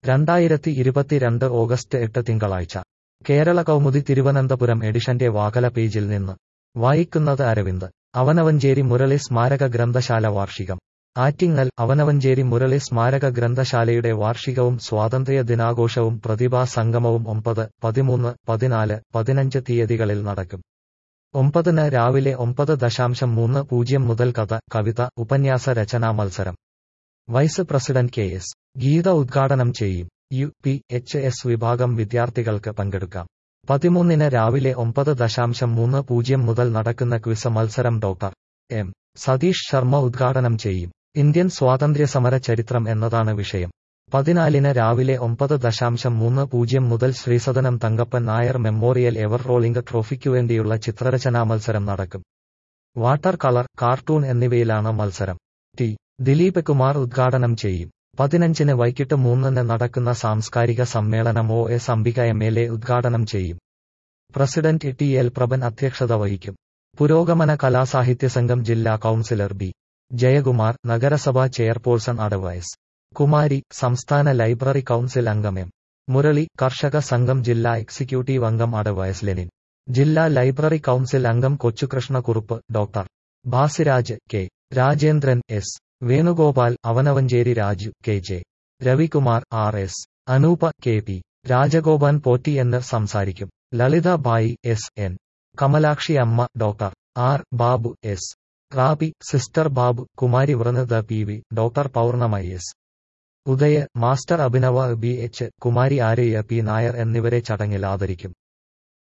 രണ്ടായിരത്തി ഇരുപത്തിരണ്ട് ഓഗസ്റ്റ് എട്ട് തിങ്കളാഴ്ച കേരള കൗമുദി തിരുവനന്തപുരം എഡിഷന്റെ വാകല പേജിൽ നിന്ന് വായിക്കുന്നത് അരവിന്ദ് അവനവഞ്ചേരി മുരളി സ്മാരക ഗ്രന്ഥശാല വാർഷികം ആറ്റിങ്ങൽ അവനവഞ്ചേരി മുരളി സ്മാരക ഗ്രന്ഥശാലയുടെ വാർഷികവും സ്വാതന്ത്ര്യ ദിനാഘോഷവും പ്രതിഭാ സംഗമവും ഒമ്പത് പതിമൂന്ന് പതിനാല് പതിനഞ്ച് തീയതികളിൽ നടക്കും ഒമ്പതിന് രാവിലെ ഒമ്പത് ദശാംശം മൂന്ന് പൂജ്യം മുതൽ കഥ കവിത ഉപന്യാസ രചനാ മത്സരം vice president K S Geetha ഉദ്ഘാടനം ചെയ്യും യു പി എച്ച് എസ് വിഭാഗം വിദ്യാർത്ഥികൾക്ക് പങ്കെടുക്കാം പതിമൂന്നിന് രാവിലെ ഒമ്പത് ദശാംശം മൂന്ന് പൂജ്യം മുതൽ നടക്കുന്ന ക്വിസ് മത്സരം ഡോക്ടർ എം സതീഷ് ശർമ്മ ഉദ്ഘാടനം ചെയ്യും ഇന്ത്യൻ സ്വാതന്ത്ര്യ സമര ചരിത്രം എന്നതാണ് വിഷയം പതിനാലിന് രാവിലെ ഒമ്പത് ദശാംശം മൂന്ന് പൂജ്യം മുതൽ Sreesadanam Thankappan Nair memorial ever rolling ട്രോഫിക്കുവേണ്ടിയുള്ള ചിത്രരചനാ മത്സരം നടക്കും വാട്ടർ കളർ കാർട്ടൂൺ എന്നിവയിലാണ് മത്സരം ടി ദിലീപ് കുമാർ ഉദ്ഘാടനം ചെയ്യും പതിനഞ്ചിന് വൈകിട്ട് മൂന്നിന് നടക്കുന്ന സാംസ്കാരിക സമ്മേളനം O S Ambika M L A ഉദ്ഘാടനം ചെയ്യും പ്രസിഡന്റ് ടി എൽ പ്രഭൻ അധ്യക്ഷത വഹിക്കും പുരോഗമന കലാസാഹിത്യ സംഘം ജില്ലാ കൌൺസിലർ ബി ജയകുമാർ നഗരസഭാ ചെയർപേഴ്സൺ അഡവൈസ് കുമാരി സംസ്ഥാന ലൈബ്രറി കൌൺസിൽ അംഗം എം മുരളി കർഷക സംഘം ജില്ലാ എക്സിക്യൂട്ടീവ് അംഗം അഡവൈസ് ലെനിൻ ജില്ലാ ലൈബ്രറി കൌൺസിൽ അംഗം Kochukrishnakurup doctor Bhasiraj K Rajendran S Venugopal Avanavancheri Raju K J Ravikumar R S Anoopa K P Rajagopan Potti എന്നിവർ സംസാരിക്കും Lalitha Bai S N Kamalakshi Amma doctor R Babu S Rabi sister Babu കുമാരി വ്രനത P V doctor Pournama S Udaya master Abhinav B H കുമാരി ആരയ്യ പി നായർ എന്നിവരെ ചടങ്ങിൽ ആദരിക്കും